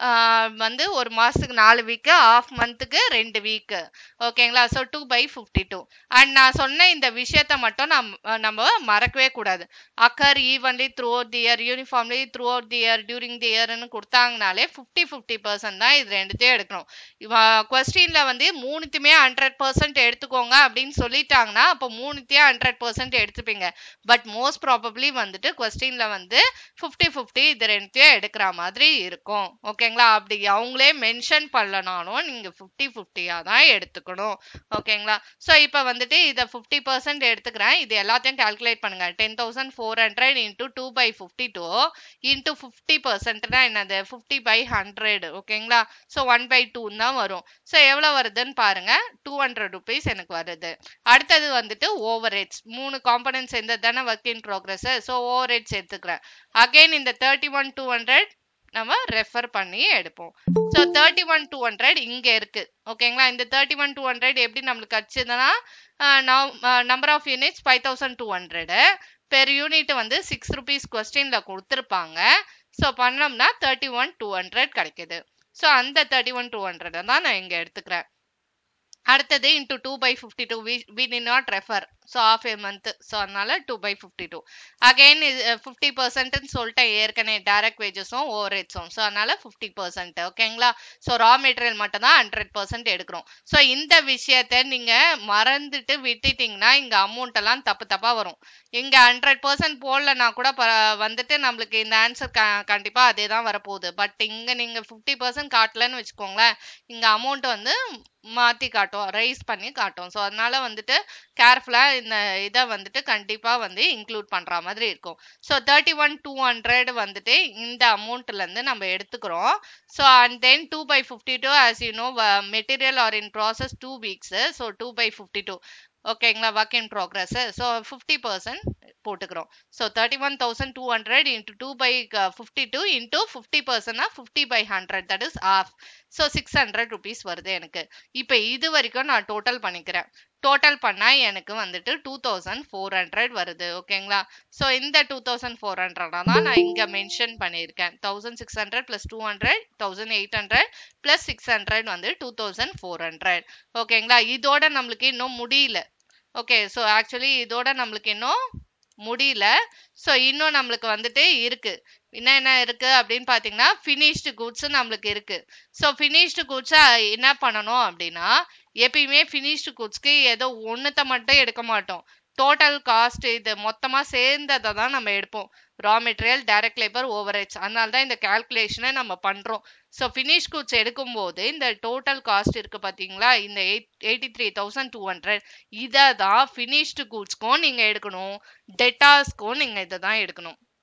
வந்து ஒரு மாசத்துக்கு நாலு வீக்கு ஆஃப் மந்த்துக்கு ரெண்டு வீக்கு ஓகேங்களா so two by fifty two and நான் சொன்ன இந்த விஷயத்த மட்டும் நம் நம்ம மறக்கவே கூடாது occur evenly throughout the year uniformly throughout the year during the இயர்னு கொடுத்தாங்கனாலே ஃபிஃப்டி ஃபிஃப்டி பர்சன்ட் தான் இது ரெண்டுத்தையும் எடுக்கணும் கொஸ்டின்ல வந்து மூணுத்தையுமே ஹண்ட்ரட் பர்சன்ட் எடுத்துக்கோங்க அப்படின்னு சொல்லிட்டாங்கன்னா அப்போ மூணுத்தையும் ஹண்ட்ரட் பர்சன்ட் எடுத்துப்பீங்க பட் மோஸ்ட் ப்ராபப்ளி வந்துட்டு கொஸ்டின்ல வந்து ஃபிஃப்டி ஃபிஃப்டி இது ரெண்டுத்தையும் எடுக்கிற மாதிரி இருக்கும் ஓகேங்களா அப்படி அவங்களே மென்ஷன் பண்ணலனாலும் நீங்க ஃபிஃப்டி ஃபிஃப்டியா தான் எடுத்துக்கணும் ஓகேங்களா ஸோ இப்போ வந்துட்டு இதை ஃபிஃப்டி பர்சன்ட் எடுத்துக்கிறேன் இது எல்லாத்தையும் கால்குலேட் பண்ணுங்க ten thousand four hundred into two by fifty two into fifty பர்சன்ட்னா என்னது ஃபிஃப்டி பை ஹண்ட்ரட் ஓகேங்களா ஸோ ஒன் பை டூ தான் வரும் ஸோ எவ்வளோ வருதுன்னு பாருங்க டூ ஹண்ட்ரட் ருபீஸ் எனக்கு வருது அடுத்தது வந்துட்டு ஓவர் ரேட்ஸ் மூணு காம்பனன்ட்ஸ் எந்த தானே work in progress so overheads எடுத்துக்கிறேன் அகைன் இந்த தேர்ட்டி ஒன் டூ ஹண்ட்ரட் நம்ம ரெஃபர் பண்ணி எடுப்போம் so thirty one two hundred இங்கே இருக்கு ஓகேங்களா இந்த தேர்ட்டி ஒன் டூ ஹண்ட்ரட் எப்படி நம்மளுக்கு கிடச்சதுன்னா number of units five thousand two hundred per unit வந்து சிக்ஸ் ருபீஸ் கொஸ்டின்ல கொடுத்துருப்பாங்க ஸோ பண்ணோம்னா தேர்ட்டி ஒன் டூ ஹண்ட்ரட் கிடைக்குது ஸோ அந்த தேர்ட்டி ஒன் டூ ஹண்ட்ரட் தான் நான் இங்கே எடுத்துக்கிறேன் அடுத்தது into two by fifty two we we டி not refer so of a month so அதனால two by fifty two again இது ஃபிஃப்டி பர்சன்ட்னு சொல்லிட்டேன் ஏற்கனவே டைரக்ட் வேஜஸும் ஓவர் ரேட்ஸும் ஸோ அதனால ஃபிஃப்டி பர்சன்ட் ஓகேங்களா ஸோ ரா மெட்டீரியல் மட்டும் தான் ஹண்ட்ரட் பர்சன்ட் எடுக்கிறோம் ஸோ இந்த விஷயத்த நீங்கள் மறந்துட்டு விட்டுட்டீங்கன்னா இங்கே அமௌண்ட் எல்லாம் தப்பு தப்பாக வரும் இங்கே ஹண்ட்ரட் பர்சன்ட் போடலனா கூட ப வந்துட்டு நம்மளுக்கு இந்த ஆன்சர் க கண்டிப்பாக அதே தான் வரப்போகுது பட் இங்கே நீங்கள் ஃபிஃப்டி பர்சன்ட் காட்டலன்னு வச்சுக்கோங்களேன் இங்கே அமௌண்ட் வந்து மாற்றி காட்டும் ரைஸ் பண்ணி காட்டும் ஸோ அதனால வந்துட்டு கேர்ஃபுல்லாக இந்த இதை வந்துட்டு கண்டிப்பாக வந்து இன்க்ளூட் பண்ணுற மாதிரி இருக்கும் so thirty one two hundred வந்துட்டு இந்த அமௌண்ட்லேருந்து நம்ம எடுத்துக்கிறோம் so and then two by fifty two as you know material are in process two weeks so two by fifty two ஓகேங்களா work in progress so fifty percent போட்டுக்கிறோம் so thirty one thousand two hundred into two by fifty two into fifty பர்சன்ட்னா fifty by hundred that is of so six hundred rupees வருது எனக்கு இப்போ இது வரைக்கும் நான் total பண்ணிக்கிறேன் டோட்டல் பண்ணால் எனக்கு வந்துட்டு டூ தௌசண்ட் ஃபோர் ஹண்ட்ரட் வருது ஓகேங்களா ஸோ இந்த டூ தௌசண்ட் ஃபோர் ஹண்ட்ரடாக தான் நான் இங்கே மென்ஷன் பண்ணியிருக்கேன் thousand six hundred plus two hundred thousand eight hundred plus six hundred வந்து டூ தௌசண்ட் ஃபோர் ஹண்ட்ரட் ஓகேங்களா இதோட நம்மளுக்கு இன்னும் முடியல ஓகே ஸோ ஆக்சுவலி இதோட நம்மளுக்கு இன்னும் முடியல ஸோ இன்னும் நம்மளுக்கு வந்துட்டு இருக்கு என்ன என்ன இருக்கு அப்படின்னு பார்த்தீங்கன்னா ஃபினிஷ்டு குட்ஸ் நம்மளுக்கு இருக்கு ஸோ ஃபினிஷ்டு குட்ஸை என்ன பண்ணணும் அப்படின்னா எப்பயுமே ஃபினிஷ்டு குட்ஸ்க்கு ஏதோ ஒன்றுத்த மட்டும் எடுக்க மாட்டோம் டோட்டல் காஸ்ட் இது மொத்தமாக சேர்ந்ததை தான் நம்ம எடுப்போம் raw material direct labour overheads அதனால தான் இந்த கால்குலேஷனை நம்ம பண்ணுறோம் ஸோ ஃபினிஷ் குட்ஸ் எடுக்கும்போது இந்த டோட்டல் காஸ்ட் இருக்கு பார்த்தீங்களா இந்த eight eighty three thousand two hundred இதை தான் ஃபினிஷ்டு குட்ஸ்க்கும் நீங்கள் எடுக்கணும் டெட்டாஸ்க்கும் நீங்கள் இதை தான் எடுக்கணும்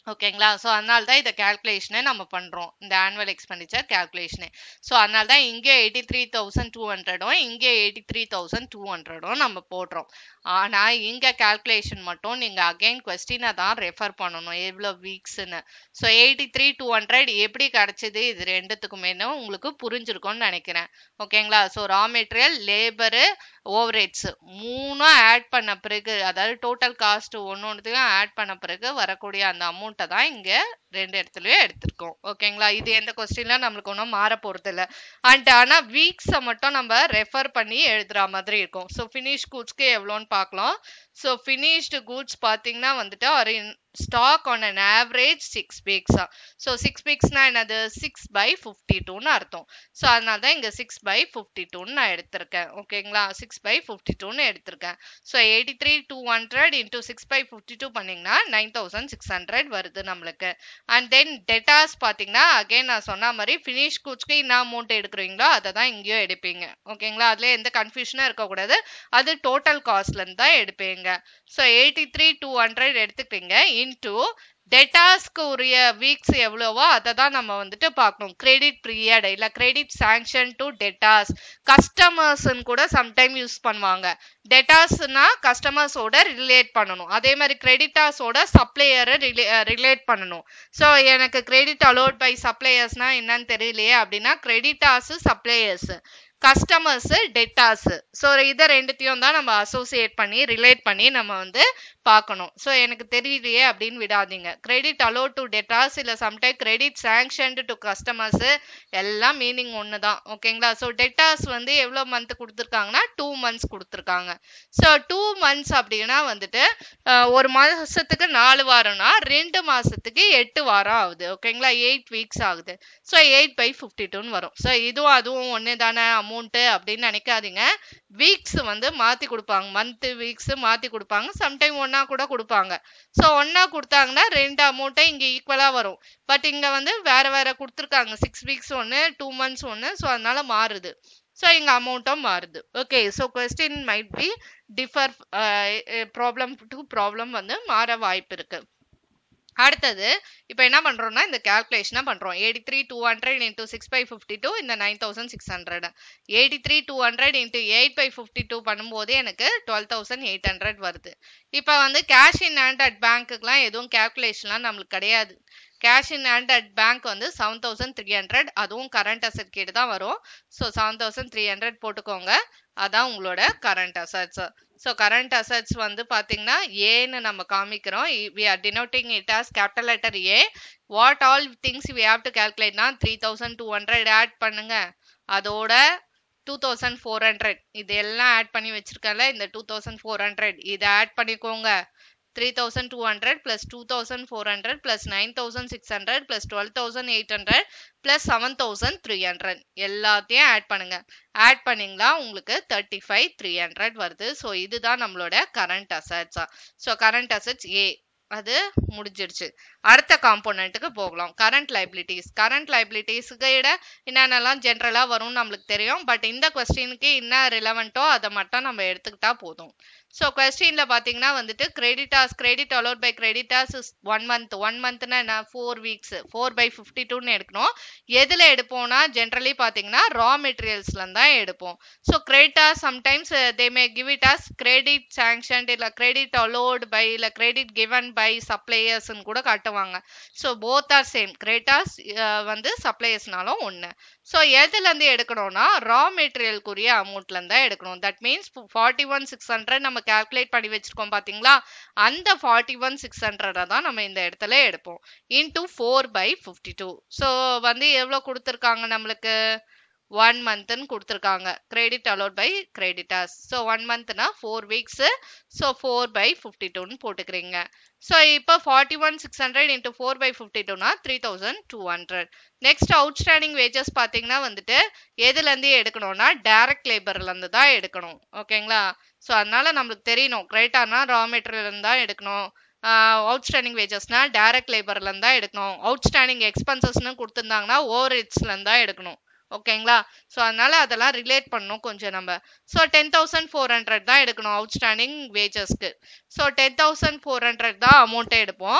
ஓகேங்களா ஸோ அதனால தான் இதை கேல்குலேஷனை நம்ம பண்ணுறோம் இந்த ஆனுவல் எக்ஸ்பெண்டிச்சர் கேல்குலேஷனு ஸோ அதனால தான் இங்கே எயிட்டி த்ரீ தௌசண்ட் டூ ஹண்ட்ரடும் இங்கே எயிட்டி த்ரீ தௌசண்ட் டூ ஹண்ட்ரடும் நம்ம போடுறோம் ஆனால் இங்கே கேல்குலேஷன் மட்டும் நீங்கள் அகைன் கொஸ்டினை தான் ரெஃபர் பண்ணணும் எவ்வளோ வீக்ஸ்னு so eighty three two hundred எப்படி கிடச்சிது இது ரெண்டுத்துக்குமேனு உங்களுக்கு புரிஞ்சிருக்கும்னு நினைக்கிறேன் ஓகேங்களா so raw material labour overheads மூணும் ஆட் பண்ண பிறகு அதாவது டோட்டல் காஸ்ட் ஒன்று ஒன்றுத்தையும் ஆட் பண்ண பிறகு வரக்கூடிய அந்த அமௌண்ட்டை தான் இங்கே ரெண்டு இடத்துலயும் எடுத்திருக்கோம் ஓகேங்களா இது எந்த கொஸ்டின்ல நம்மளுக்கு ஒன்றும் மாற போறது இல்லை அண்ட் ஆனால் வீக்ஸை மட்டும் நம்ம ரெஃபர் பண்ணி எழுதுற மாதிரி இருக்கும் ஸோ ஃபினிஷ் கூட்ஸ்க்கு எவ்வளோன்னு பார்க்கலாம் ஸோ ஃபினிஷ்டு கூட்ஸ் பார்த்தீங்கன்னா வந்துட்டு ஒரு stock on an average six வீக்ஸா ஸோ சிக்ஸ் வீக்ஸ்னா என்னது சிக்ஸ் பை ஃபிஃப்டி டூன்னு அர்த்தம் ஸோ அதனால தான் இங்கே சிக்ஸ் பை ஃபிஃப்டி டூன்னு நான் எடுத்திருக்கேன் ஓகேங்களா சிக்ஸ் பை ஃபிஃப்டி டூன்னு எடுத்திருக்கேன் so eighty three two hundred into six by fifty two பண்ணிங்கன்னா நைன் தௌசண்ட் சிக்ஸ் ஹண்ட்ரட் வருது நம்மளுக்கு அண்ட் தென் டெட்டாஸ் பார்த்தீங்கன்னா அகைன் நான் சொன்ன மாதிரி ஃபினிஷ் கூட்ஸ்க்கு என்ன அமௌண்ட் எடுக்கிறீங்களோ அதை தான் இங்கேயும் எடுப்பீங்க ஓகேங்களா அதில் எந்த கன்ஃபியூஷனும் இருக்கக்கூடாது அது டோட்டல் காஸ்ட்லேருந்து தான் எடுப்பீங்க so eighty three two hundred எடுத்துக்கிட்டீங்க இன்டூ டெட்டாஸ்க்கு உரிய வீக்ஸ் எவ்வளவோ அதை தான் நம்ம வந்துட்டு பார்க்கணும் கிரெடிட் பீரியட் இல்லை கிரெடிட் சாங்ஷன் டு டெட்டாஸ் கஸ்டமர்ஸ்ன்னு கூட சம்டைம் யூஸ் பண்ணுவாங்க டெட்டாஸ்னா கஸ்டமர்ஸோட ரிலேட் பண்ணணும் அதே மாதிரி கிரெடிட்டாஸோட சப்ளையரை ரிலே ரிலேட் பண்ணணும் ஸோ எனக்கு கிரெடிட் அலோட் பை சப்ளையர்ஸ்னா என்னன்னு தெரியலையே அப்படின்னா creditors suppliers customers debtors so இதை ரெண்டுத்தையும் தான் நம்ம அசோசியேட் பண்ணி ரிலேட் பண்ணி நம்ம வந்து பார்க்கணும் ஸோ எனக்கு தெரியலையே அப்படின்னு விடாதீங்க கிரெடிட் அலோ டு டெட்டாஸ் இல்லை sometime credit sanctioned to customers எல்லாம் மீனிங் ஒன்று தான் ஓகேங்களா ஸோ டெட்டாஸ் வந்து எவ்வளோ மந்த் கொடுத்துருக்காங்கன்னா டூ மந்த்ஸ் கொடுத்துருக்காங்க ஸோ டூ மந்த்ஸ் அப்படின்னா வந்துட்டு ஒரு மாதத்துக்கு நாலு வாரம்னா ரெண்டு மாதத்துக்கு எட்டு வாரம் ஆகுது ஓகேங்களா எயிட் வீக்ஸ் ஆகுது ஸோ எயிட் பை ஃபிஃப்டி டூன்னு வரும் ஸோ இதுவும் அதுவும் ஒன்று தானே அமௌண்ட்டு அப்படின்னு நினைக்காதீங்க வீக்ஸ் வந்து மாற்றி கொடுப்பாங்க மந்த்து வீக்ஸ் மாற்றி கொடுப்பாங்க சம்டைம் ஒன்றா கூட கொடுப்பாங்க ஸோ ஒன்றா கொடுத்தாங்கன்னா ரெண்டு அமௌண்ட்டை இங்கே ஈக்குவலாக வரும் பட் இங்கே வந்து வேறு வேறு கொடுத்துருக்காங்க சிக்ஸ் வீக்ஸ் ஒன்று டூ மந்த்ஸ் ஒன்று ஸோ அதனால மாறுது ஸோ இங்கே அமௌண்ட்டும் மாறுது okay so question might be differ problem to problem வந்து மாற வாய்ப்பு இருக்குது அடுத்தது இப்போ என்ன பண்ணுறோம்னா இந்த கேல்குலேஷனாக பண்ணுறோம் eighty three two hundred into six by fifty two இந்த nine thousand six hundred eighty three two hundred into eight by fifty two பண்ணும்போது எனக்கு டுவெல் தௌசண்ட் எயிட் ஹண்ட்ரட் வருது இப்போ வந்து கேஷ் இன் ஹேண்ட் அட் பேங்க்குக்கெலாம் எதுவும் கேல்குலேஷன்லாம் நம்மளுக்கு கிடையாது cash in hand at bank வந்து செவன் தௌசண்ட் த்ரீ ஹண்ட்ரட் அதுவும் கரண்ட் அசட் கேட்டு தான் வரும் so seven thousand three hundred போட்டுக்கோங்க அதான் உங்களோட current assets so current assets வந்து பார்த்தீங்கன்னா ஏன்னு நம்ம காமிக்கிறோம் we are denoting it as capital letter A what all things we have to கேல்குலேட்னா three thousand two hundred add பண்ணுங்க அதோட டூ தௌசண்ட் ஃபோர் ஹண்ட்ரட் இது எல்லாம் ஆட் பண்ணி வச்சிருக்கல இந்த டூ தௌசண்ட் ஃபோர் ஹண்ட்ரட் இதை ஆட் பண்ணிக்கோங்க three thousand two hundred plus two thousand four hundred plus nine thousand six hundred plus twelve thousand eight hundred plus seven thousand three hundred எல்லாத்தையும் add பண்ணுங்க add பண்ணிங்களா உங்களுக்கு thirty five three hundred வருது so இதுதான் நம்மளோட current அசட்ஸா so current assets A அது முடிஞ்சிடுச்சு அடுத்த காம்போனண்ட்டுக்கு போகலாம் கரண்ட் லைபிலிட்டிஸ் கரண்ட் லைபிலிட்டிஸுக்கு விட என்னென்னலாம் ஜென்ரலாக வரும்னு நம்மளுக்கு தெரியும் பட் இந்த கொஸ்டினுக்கு என்ன ரிலவெண்ட்டோ அதை மட்டும் நம்ம எடுத்துக்கிட்டா போதும் ஸோ கொஸ்டினில் பார்த்தீங்கன்னா வந்துட்டு creditors credit allowed by creditors one month one மந்த்னா என்ன four weeks four by fifty டூன்னு எடுக்கணும் எதில் எடுப்போம்னா ஜென்ரலி பார்த்தீங்கன்னா ரா மெட்டீரியல்ஸ்லேருந்து தான் எடுப்போம் so creditors sometimes they may give it as credit sanction இல்லை கிரெடிட் அலோட் பை இல்லை கிரெடிட் கிவன் பை சப்ளையர்ஸ்ன்னு கூட காட்டுவாங்க so both are same creditors வந்து சப்ளையர்ஸ்னாலும் ஒன்று ஸோ எதுலேருந்து எடுக்கணும்னா ரா மெட்டீரியலுக்குரிய அமௌண்ட்லேருந்து தான் எடுக்கணும் that means forty one six hundred நம்ம கால்குலேட் பண்ணி வச்சிருக்கோம் பார்த்தீங்களா அந்த ஃபார்ட்டி ஒன் சிக்ஸ் ஹண்ட்ரடை தான் நம்ம இந்த இடத்துல எடுப்போம் into four by fifty two so வந்து எவ்வளோ கொடுத்துருக்காங்க நம்மளுக்கு ஒன் மந்த்னு கொடுத்துருக்காங்க credit allowed by creditors so one மந்த்னா four weeks so four by fifty டூன்னு போட்டுக்கிறீங்க ஸோ இப்போ forty one six hundred into four by fifty டூனா three thousand two hundred next outstanding wages பார்த்தீங்கன்னா வந்துட்டு எதுலேருந்து எடுக்கணும்னா டைரக்ட் லேபர்லேருந்து தான் எடுக்கணும் ஓகேங்களா ஸோ அதனால நம்மளுக்கு தெரியணும் கிரெடிட்டானா ரா மெட்டீரியல் தான் எடுக்கணும் அவுட்ஸ்டாண்டிங் வேஜஸ்னா டைரக்ட் லேபர்லேருந்து தான் எடுக்கணும் அவுட்ஸ்டாண்டிங் எக்ஸ்பென்சஸ்னு கொடுத்துருந்தாங்கன்னா ஓவர் ஹெட்ஸ்லேருந்து தான் எடுக்கணும் ஓகேங்களா ஸோ அதனால அதெல்லாம் ரிலேட் பண்ணணும் கொஞ்சம் நம்ம so ten thousand four hundred தான் எடுக்கணும் அவுட்ஸ்டாண்டிங் வேஜஸ்க்கு so ten thousand four hundred தான் அமௌண்ட்டே எடுப்போம்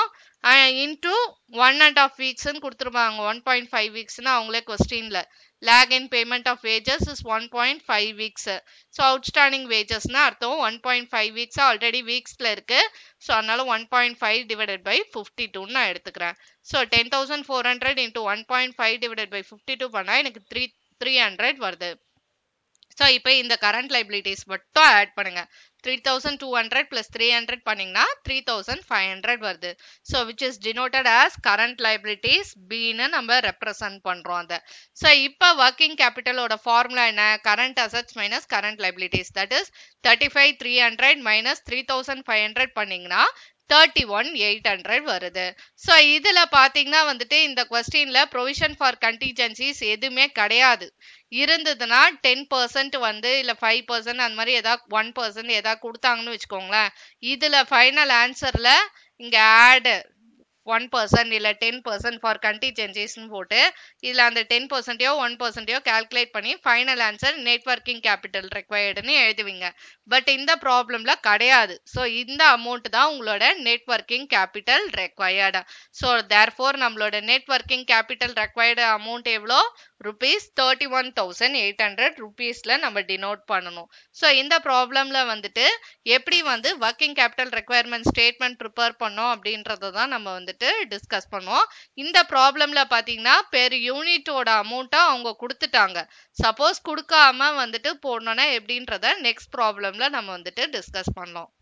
இன்டூ ஒன் அண்ட் ஆஃப் வீக்ஸ்ன்னு கொடுத்துருப்பாங்க ஒன் பாயிண்ட் ஃபைவ் வீக்ஸ்னு அவங்களே கொஸ்டின்ல lag in payment of wages is one point five weeks so outstanding வேஜஸ்னா அர்த்தம் one point five weeks already வீக்ஸ்ல இருக்கு ஸோ அதனால one point five divided by fifty டூன்னு நான் எடுத்துக்கிறேன் so ten thousand four hundred into one point five divided by fifty two பண்ணால் எனக்கு த்ரீ த்ரீ ஹண்ட்ரட் வருது ஸோ இப்போ இந்த கரண்ட் லைபிலிட்டிஸ் மட்டும் ஆட் பண்ணுங்க three thousand two hundred plus three hundred பண்ணிங்கன்னா த்ரீ தௌசண்ட் ஃபைவ் ஹண்ட்ரட் வருது so which is denoted as current liabilities பின்னு நம்ம ரெப்ரசன்ட் பண்ணுறோம் அதை ஸோ இப்போ ஒர்க்கிங் கேபிட்டலோட ஃபார்முலா என்ன current assets minus current liabilities that is thirty five three hundred minus three thousand five hundred பண்ணிங்கன்னா thirty one eight hundred வருது so இதில் பார்த்தீங்கன்னா வந்துட்டு இந்த கொஸ்டினில் ப்ரொவிஷன் ஃபார் கண்டிஜென்சிஸ் எதுவுமே கிடையாது இருந்ததுன்னா டென் பர்சன்ட் வந்து இல்லை ஃபைவ் பர்சன்ட் அந்த மாதிரி ஏதாவது ஒன் பர்சன்ட் ஏதாவது கொடுத்தாங்கன்னு வச்சுக்கோங்களேன் இதில் ஃபைனல் ஆன்சரில் இங்கே ஆடு ஒன் பர்சன்ட் இல்லை டென் பர்சன்ட் ஃபார் கண்டிஜென்சிஸ்னு போட்டு இதில் அந்த டென் பர்சன்டையோ ஒன் பர்சன்டையோ கால்குலேட் பண்ணி ஃபைனல் ஆன்சர் நெட்ஒர்க்கிங் கேபிட்டல் ரெக்வயர்டுன்னு எழுதுவீங்க பட் இந்த ப்ராப்ளம்ல கிடையாது ஸோ இந்த அமௌண்ட் தான் உங்களோட net working capital required so therefore நம்மளோட நெட்ஒர்க்கிங் கேபிட்டல் ரெக்வயர்டு அமௌண்ட் எவ்வளோ rupees thirty one thousand eight hundred ருபீஸில் நம்ம டினோட் பண்ணணும் ஸோ இந்த ப்ராப்ளமில் வந்துட்டு எப்படி வந்து working capital requirement statement prepare பண்ணோம் அப்படின்றத தான் நம்ம வந்துட்டு டிஸ்கஸ் பண்ணுவோம் இந்த ப்ராப்ளமில் பார்த்தீங்கன்னா பெர் யூனிட்டோட அமௌண்ட்டை அவங்க கொடுத்துட்டாங்க சப்போஸ் கொடுக்காம வந்துட்டு போடணும்னா எப்படின்றத நெக்ஸ்ட் ப்ராப்ளமில் நம்ம வந்துட்டு டிஸ்கஸ் பண்ணலாம்